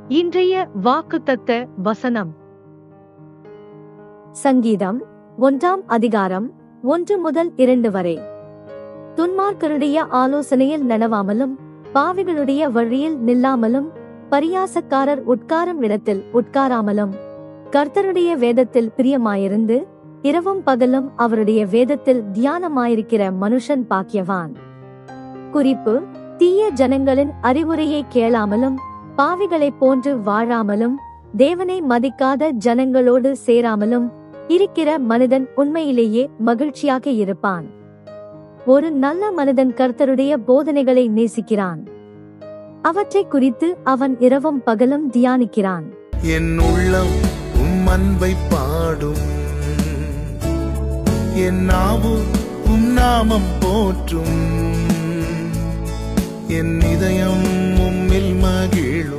இன்றைய வாக்குத்தத்த வசனம் சங்கீதம் ஒன்றாம் அதிகாரம் ஒன்று முதல் இரண்டு வரை துன்மார்க்கருடைய ஆலோசனையில் நடவாமலும் பாவிகளுடைய வழியில் நில்லாமலும் பரியாசக்காரர் உட்காரும் இடத்தில் உட்காராமலும் கர்த்தருடைய வேதத்தில் பிரியமாயிருந்து இரவும் பகலும் அவருடைய வேதத்தில் தியானமாயிருக்கிற மனுஷன் பாக்கியவான் குறிப்பு தீய ஜனங்களின் அறிவுரையை கேளாமலும் பாவிகளைப் போன்று வாழாமலும் தேவனை மதிக்காத ஜனங்களோடு சேராமலும் இருக்கிற மனிதன் உண்மையிலேயே மகிழ்ச்சியாக இருப்பான் ஒரு நல்ல மனிதன் கர்த்தருடைய போதனைகளை நேசிக்கிறான் அவற்றை குறித்து அவன் இரவும் பகலும் தியானிக்கிறான் என் உள்ளம் உம் அன்பை பாடும் என் நாவு உம் நாமம் போற்றும் என் இதயம் உம்மில் மகிழும்